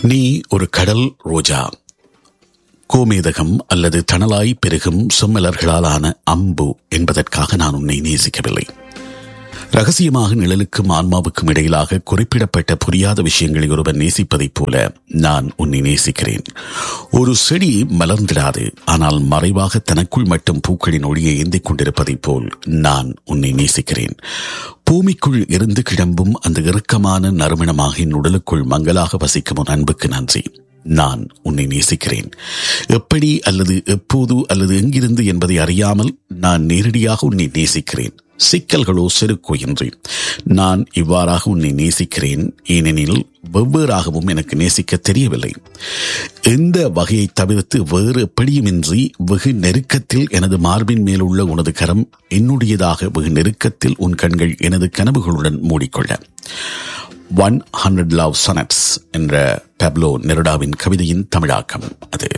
நீ ஒரு கடல் ரோஜா கோமேதகம் அல்லது தணலாய் பெருகும் செம்மலர்களாலான அம்பு என்பதற்காக நான் உன்னை நேசிக்கவில்லை ரகசியமாக நிழலுக்கும் ஆன்மாவுக்கும் இடையிலாக குறிப்பிடப்பட்ட புரியாத விஷயங்களை ஒருவன் நேசிப்பதைப் போல நான் உன்னை நேசிக்கிறேன் ஒரு செடி மலர்ந்திடாது ஆனால் மறைவாக தனக்குள் மட்டும் பூக்களின் ஒளியை ஏந்திக் கொண்டிருப்பதைப் போல் நான் உன்னை நேசிக்கிறேன் பூமிக்குள் இருந்து கிளம்பும் அந்த இறுக்கமான நறுமணமாக என் உடலுக்குள் மங்களாக வசிக்கும் உன் அன்புக்கு நன்றி நான் உன்னை நேசிக்கிறேன் எப்படி அல்லது எப்போது அல்லது எங்கிருந்து என்பதை அறியாமல் நான் நேரடியாக உன்னை நேசிக்கிறேன் சிக்கல்களோ செருக்கோ இன்றி நான் இவ்வாறாக உன்னை நேசிக்கிறேன் ஏனெனில் வெவ்வேறாகவும் எனக்கு நேசிக்க தெரியவில்லை எந்த வகையை தவிர்த்து வேறு எப்படியுமின்றி வெகு நெருக்கத்தில் எனது மார்பின் மேலுள்ள உனது கரம் என்னுடையதாக வெகு நெருக்கத்தில் உன் கண்கள் எனது கனவுகளுடன் மூடிக்கொள்ள ஒன் ஹண்ட்ரட் லவ் சனட்ஸ் என்ற பப்லோ நெருடாவின் கவிதையின் தமிழாக்கம் அது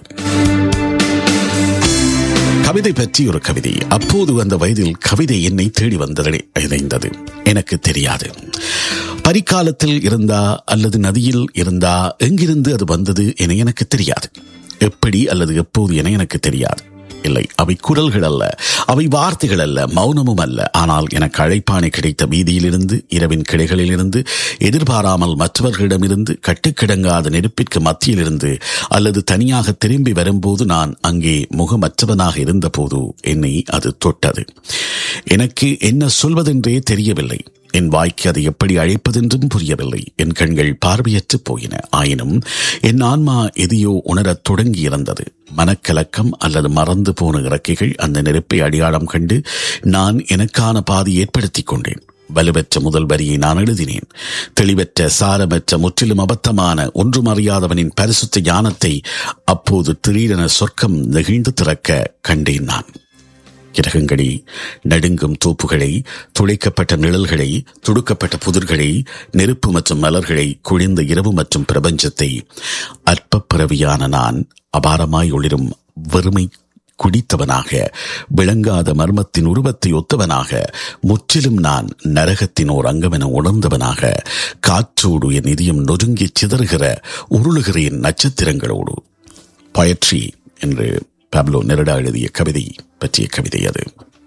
கவிதை பற்றி ஒரு கவிதை அப்போது அந்த வயதில் கவிதை என்னை தேடி வந்ததை இணைந்தது எனக்கு தெரியாது பரிக்காலத்தில் இருந்தா அல்லது நதியில் இருந்தா எங்கிருந்து அது வந்தது என எனக்கு தெரியாது எப்படி அல்லது எப்போது என எனக்கு தெரியாது இல்லை அவை குரல்கள் அல்ல அவை வார்த்தைகள் அல்ல மௌனமும் அல்ல ஆனால் எனக்கு அழைப்பானை கிடைத்த வீதியிலிருந்து இரவின் கிளைகளிலிருந்து எதிர்பாராமல் மற்றவர்களிடமிருந்து கட்டுக்கிடங்காத நெருப்பிற்கு மத்தியிலிருந்து அல்லது தனியாக திரும்பி வரும்போது நான் அங்கே முகமற்றவனாக இருந்தபோது என்னை அது தொட்டது எனக்கு என்ன சொல்வதென்றே தெரியவில்லை என் வாய்க்கு அதை எப்படி அழைப்பதென்றும் புரியவில்லை என் கண்கள் பார்வையற்று போயின ஆயினும் என் ஆன்மா எதையோ உணரத் தொடங்கி இருந்தது மனக்கலக்கம் அல்லது மறந்து போன இறக்கைகள் அந்த நெருப்பை அடையாளம் கண்டு நான் எனக்கான பாதி ஏற்படுத்திக் கொண்டேன் வலுவற்ற முதல் வரியை நான் எழுதினேன் தெளிவற்ற சாரமற்ற முற்றிலும் அபத்தமான ஒன்றும் அறியாதவனின் பரிசுத்த ஞானத்தை அப்போது திடீரென சொர்க்கம் நெகிழ்ந்து திறக்க கண்டேன் நான் கிரகங்களை நடுங்கும் தோப்புகளை துளைக்கப்பட்ட நிழல்களை துடுக்கப்பட்ட புதிர்களை நெருப்பு மற்றும் மலர்களை குழிந்த இரவு மற்றும் பிரபஞ்சத்தை அற்ப பிறவியான நான் அபாரமாய் ஒளிரும் வெறுமை குடித்தவனாக விளங்காத மர்மத்தின் உருவத்தை ஒத்தவனாக முற்றிலும் நான் நரகத்தின் ஓர் அங்கமென உணர்ந்தவனாக காற்றோடு என் இதயம் நொறுங்கி சிதறுகிற உருளுகிற என் நட்சத்திரங்களோடு பயிற்சி என்று பப்லோ நெருடா எழுதிய கவிதை பற்றிய கவிதை அது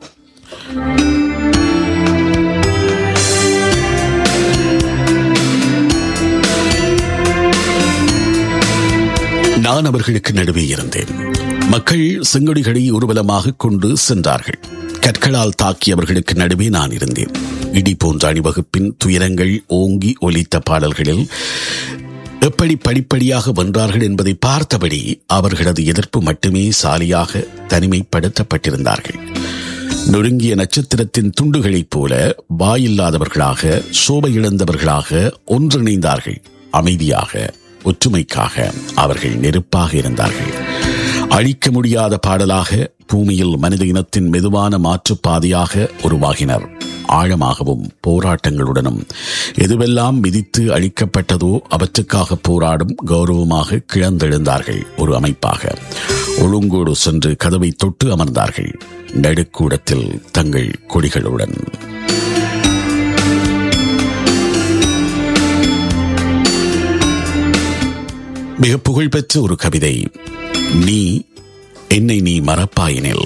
நான் அவர்களுக்கு நடுவே இருந்தேன் மக்கள் செங்கொடிகளை ஊர்வலமாக கொண்டு சென்றார்கள் கற்களால் தாக்கி அவர்களுக்கு நடுவே நான் இருந்தேன் இடி போன்ற அணிவகுப்பின் துயரங்கள் ஓங்கி ஒலித்த பாடல்களில் எப்படி படிப்படியாக வென்றார்கள் என்பதை பார்த்தபடி அவர்களது எதிர்ப்பு மட்டுமே சாலியாக தனிமைப்படுத்தப்பட்டிருந்தார்கள் நொறுங்கிய நட்சத்திரத்தின் துண்டுகளைப் போல வாயில்லாதவர்களாக சோபை இழந்தவர்களாக ஒன்றிணைந்தார்கள் அமைதியாக ஒற்றுமைக்காக அவர்கள் நெருப்பாக இருந்தார்கள் அழிக்க முடியாத பாடலாக பூமியில் மனித இனத்தின் மெதுவான மாற்றுப்பாதையாக உருவாகினர் ஆழமாகவும் போராட்டங்களுடனும் எதுவெல்லாம் விதித்து அழிக்கப்பட்டதோ அவற்றுக்காக போராடும் கௌரவமாக கிளந்தெழுந்தார்கள் ஒரு அமைப்பாக ஒழுங்கோடு சென்று கதவை தொட்டு அமர்ந்தார்கள் நடுக்கூடத்தில் தங்கள் கொடிகளுடன் மிக புகழ்பெற்ற ஒரு கவிதை நீ என்னை நீ மறப்பாயினில்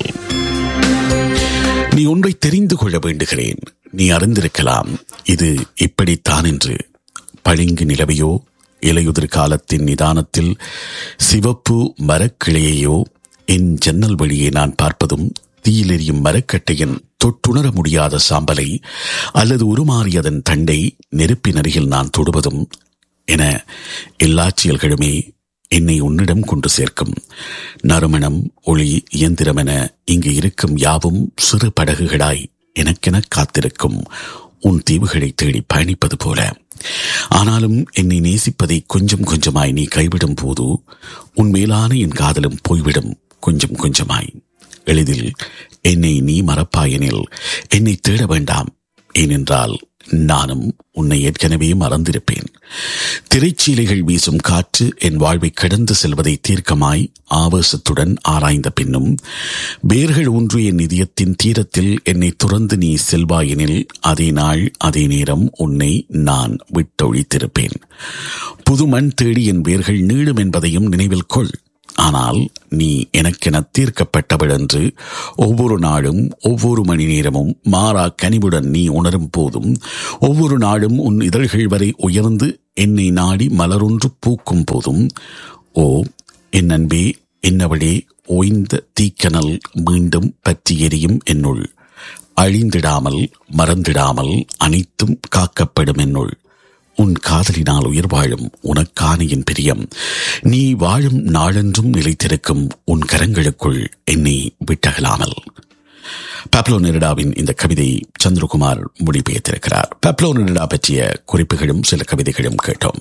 நீ ஒன்றை தெரிந்து கொள்ள வேண்டுகிறேன் நீ அறிந்திருக்கலாம் இது இப்படித்தான் என்று பளிங்கு நிலவையோ இலையுதிர் காலத்தின் நிதானத்தில் சிவப்பு மரக்கிளையையோ என் ஜன்னல் வழியே நான் பார்ப்பதும் தீயிலெறியும் மரக்கட்டையின் தொட்டுணர முடியாத சாம்பலை அல்லது உருமாறியதன் தண்டை நெருப்பின் அருகில் நான் தொடுவதும் என எல்லா செயல்களுமே என்னை உன்னிடம் கொண்டு சேர்க்கும் நறுமணம் ஒளி இயந்திரம் என இங்கு இருக்கும் யாவும் சிறு படகுகளாய் எனக்கென காத்திருக்கும் உன் தீவுகளை தேடி பயணிப்பது போல ஆனாலும் என்னை நேசிப்பதை கொஞ்சம் கொஞ்சமாய் நீ கைவிடும் போது உன் மேலான என் காதலும் போய்விடும் கொஞ்சம் கொஞ்சமாய் எளிதில் என்னை நீ மறப்பாயெனில் என்னை தேட வேண்டாம் ஏனென்றால் நானும் உன்னை ஏற்கனவே மறந்திருப்பேன் திரைச்சீலைகள் வீசும் காற்று என் வாழ்வை கடந்து செல்வதை தீர்க்கமாய் ஆவேசத்துடன் ஆராய்ந்த பின்னும் வேர்கள் ஊன்றிய நிதியத்தின் தீரத்தில் என்னை துறந்து நீ செல்வாயெனில் அதே நாள் அதே நேரம் உன்னை நான் விட்டொழித்திருப்பேன் புது மண் தேடி என் வேர்கள் நீளும் என்பதையும் நினைவில் கொள் ஆனால் நீ எனக்கென தீர்க்கப்பட்டவள் என்று ஒவ்வொரு நாளும் ஒவ்வொரு மணி நேரமும் மாறா கனிவுடன் நீ உணரும் போதும் ஒவ்வொரு நாளும் உன் இதழ்கள் வரை உயர்ந்து என்னை நாடி மலரொன்று பூக்கும் போதும் ஓ என் அன்பே என்னவளே ஓய்ந்த தீக்கனல் மீண்டும் பற்றி எரியும் என்னுள் அழிந்திடாமல் மறந்திடாமல் அனைத்தும் காக்கப்படும் என்னுள் உன் காதலினால் உயிர் வாழும் உனக்கான என் பிரியம் நீ வாழும் நாளென்றும் நிலைத்திருக்கும் உன் கரங்களுக்குள் என்னை விட்டகலாமல் பப்லோ நெருடாவின் இந்த கவிதை சந்திரகுமார் மொழிபெயர்த்திருக்கிறார் பப்லோ நெருடா பற்றிய குறிப்புகளும் சில கவிதைகளும் கேட்டோம்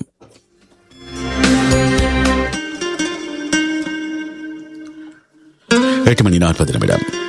எட்டு மணி நாற்பது நிமிடம்